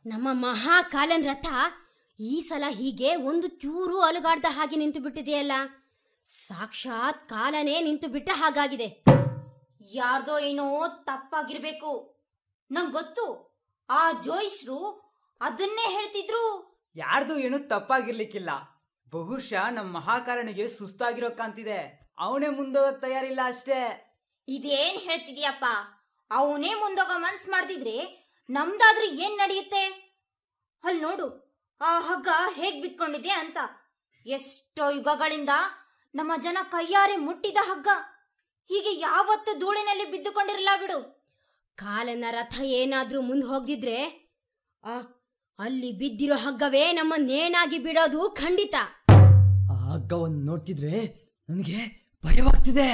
ನಮ್ಮ ಮಹಾಕಾಲನ್ ರಥ ಈ ಸಲ ಹೀಗೆ ಒಂದು ಚೂರು ಅಲುಗಾಡ್ದ ಹಾಗೆ ನಿಂತು ಬಿಟ್ಟಿದೆಯಲ್ಲ ಸಾಕ್ಷಾತ್ ಕಾಲನೇ ನಿಂತು ಬಿಟ್ಟ ಹಾಗಾಗಿದೆ ಯಾರ್ದೋ ಏನೋ ತಪ್ಪಾಗಿರ್ಬೇಕು ನಂಗ್ ಗೊತ್ತು ಆ ಜೋಯಿಸ್ರು ಅದನ್ನೇ ಹೇಳ್ತಿದ್ರು ಯಾರ್ದು ಏನು ತಪ್ಪಾಗಿರ್ಲಿಕ್ಕಿಲ್ಲ ಬಹುಶಃ ನಮ್ಮ ಮಹಾಕಾಲನಿಗೆ ಸುಸ್ತಾಗಿರೋ ಕಾಂತಿದೆ ಅವನೇ ಮುಂದೋಗಕ್ ತಯಾರಿಲ್ಲ ಅಷ್ಟೇ ಇದೇನ್ ಹೇಳ್ತಿದ್ಯಪ್ಪ ಅವನೇ ಮುಂದೋಗ ಮನ್ಸ್ ಮಾಡ್ತಿದ್ರೆ ನಮ್ದಾದ್ರೆ ಏನ್ ನಡೆಯುತ್ತೆ ಅಲ್ ನೋಡು ಆ ಹಗ್ಗ ಹೇಗ್ ಬಿತ್ಕೊಂಡಿದೆ ಅಂತ ಎಷ್ಟೋ ಯುಗಗಳಿಂದ ನಮ್ಮ ಜನ ಕೈಯಾರೆ ಮುಟ್ಟಿದ ಹಗ್ಗ ಹೀಗೆ ಯಾವತ್ತು ಧೂಳಿನಲ್ಲಿ ಬಿದ್ದುಕೊಂಡಿರಲ್ಲ ಬಿಡು ಕಾಲನ ರಥ ಏನಾದ್ರೂ ಮುಂದೆ ಹೋಗ್ದಿದ್ರೆ ಆ ಅಲ್ಲಿ ಬಿದ್ದಿರೋ ಹಗ್ಗವೇ ನಮ್ಮ ನೇಣಾಗಿ ಬಿಡೋದು ಖಂಡಿತ ಆ ಹಗ್ಗವನ್ನು ನೋಡ್ತಿದ್ರೆ ನನಗೆ ಭಯವಾಗ್ತಿದೆ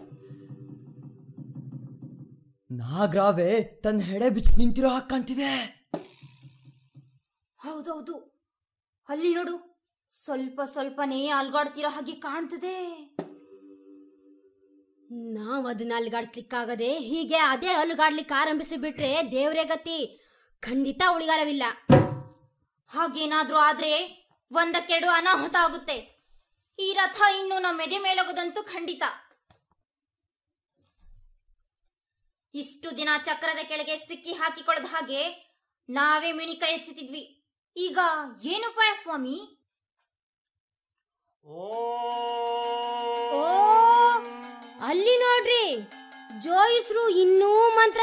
ನಾಗರಾವೆ ತನ್ನ ಹೆಡೆ ಬಿಚ್ಚಿ ನಿಂತಿರೋ ಹಾಗೆ ಕಾಣ್ತಿದೆ ಹೌದೌದು ಅಲ್ಲಿ ನೋಡು ಸ್ವಲ್ಪ ಸ್ವಲ್ಪನೇ ಅಲ್ಗಾಡ್ತಿರೋ ಹಾಗೆ ಕಾಣ್ತದೆ ನಾವ್ ಅದನ್ನ ಅಲ್ಗಾಡ್ಸ್ಲಿಕ್ಕಾಗದೆ ಹೀಗೆ ಅದೇ ಅಲುಗಾಡ್ಲಿಕ್ಕೆ ಆರಂಭಿಸಿ ಬಿಟ್ರೆ ದೇವ್ರೇ ಗತಿ ಖಂಡಿತ ಉಳಿಗಾಲವಿಲ್ಲ ಹಾಗೇನಾದ್ರೂ ಆದ್ರೆ ಒಂದಕ್ಕೆರಡು ಅನಾಹುತ ಆಗುತ್ತೆ ಈ ರಥ ಇನ್ನು ನಮ್ಮ ಎದೆ ಮೇಲೋಗೋದಂತೂ ಖಂಡಿತ ಇಷ್ಟು ದಿನ ಚಕ್ರದ ಕೆಳಗೆ ಸಿಕ್ಕಿ ಹಾಕಿಕೊಳ್ಳದ ಹಾಗೆ ನಾವೇ ಮಿಣಿ ಕೈ ಎಚ್ಚುತ್ತಿದ್ವಿ ಈಗ ಏನುಪಾಯ ಸ್ವಾಮಿ ಓ ಅಲ್ಲಿ ನೋಡ್ರಿ ಜೋಯಿಸ್ರು ಇನ್ನೂ ಮಂತ್ರ